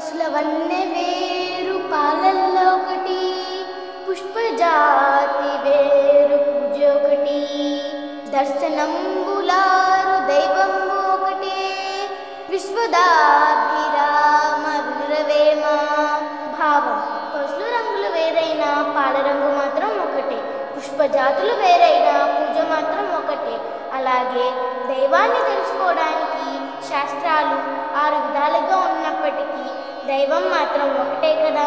పశుల వన్నె వేరు పాలల్లో ఒకటి పుష్పజాతి వేరు పూజ ఒకటి దర్శనంబులారు దైవంబు ఒకటే విశ్వదాభిరామ వినురవేమ భావం పశుల రంగులు వేరైనా పాల రంగు మాత్రం ఒకటే పుష్పజాతులు వేరైనా పూజ మాత్రం ఒకటే అలాగే దైవాన్ని తెలుసుకోవడానికి శాస్త్రాలు ఆరు విధాలుగా ఉన్నప్పటికీ దైవం మాత్రం ఒకటే కదా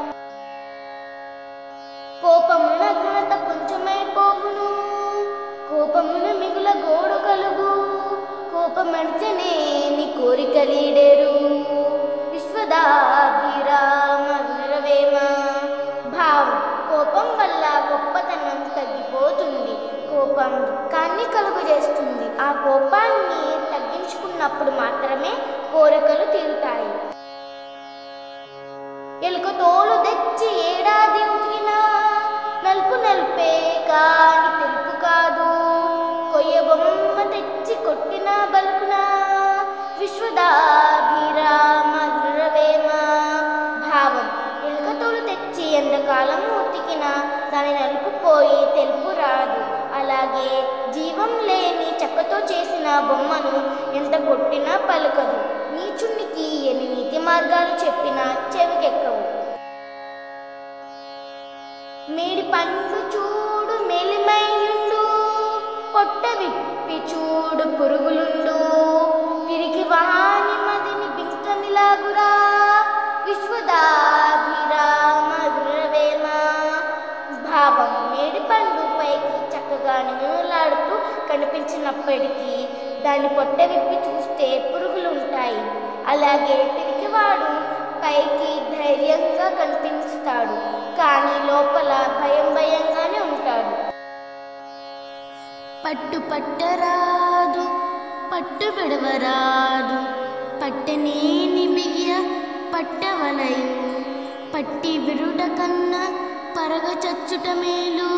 కోపమున ఘనత కొంచెమైపోవును కోపమున మిగుల గోడు కలుగు కోపమడిచనేని కోరికలీడేరు విశ్వదాభిరామ వినరవేమ భావం కోపం వల్ల గొప్పతనం తగ్గిపోతుంది కోపం దుఃఖాన్ని కలుగు చేస్తుంది ఆ కోపాన్ని తగ్గించుకున్నప్పుడు మాత్రమే కోరికలు తీరుతాయి ఎలుక తోలు తెచ్చి ఏడాది ఉతికినా నలుపు నలుపే కాని తెలుపు కాదు కొయ్య బొమ్మ తెచ్చి కొట్టిన బలుకునా విశ్వదాభిరామ వినురవేమ భావం ఎలుక తోలు తెచ్చి ఎంతకాలం ఉతికిన దాని నలుపు పోయి తెలుపు రాదు అలాగే జీవం లేని చెక్కతో చేసిన బొమ్మను ఎంత కొట్టినా పలుకదు నీచునికి ఎన్ని నీతి మార్గాలు చెప్పినా చెవికెక్కవు మేడి పండు చూడు మెలిమైయుండు పొట్ట విప్పి చూడు పురుగులుండు పిరికి వాణి మదిని బింకమిలాగురా విశ్వదాభిరామ విరవేమ భావం మేడి పండు పైకి చక్కగా నిలాడుతూ కనిపించినప్పటికీ దాన్ని పొట్ట విప్పి చూస్తే పురుగులు ఉంటాయి అలాగే పిరికివాడు పైకి ధైర్యంగా కనిపిస్తాడు కానీ లోపల భయం భయంగానే ఉంటాడు పట్టు పట్టరాదు పట్టు విడవరాదు పట్టనేని బిగియ పట్టవలయు పట్టి విరుడ కన్నా పరగ చచ్చుట మేలు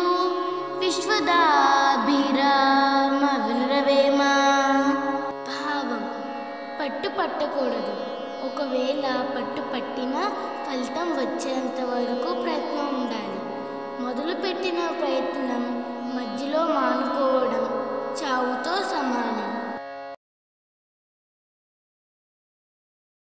విశ్వదాభిరామ వినురవేమ భావం పట్టు పట్టకూడదు ఒకవేళ పట్టు పట్టినా ఫలితం వచ్చేంత వరకు ప్రయత్నం ఉండాలి మొదలుపెట్టిన ప్రయత్నం మధ్యలో మానుకోవడం చావుతో సమానం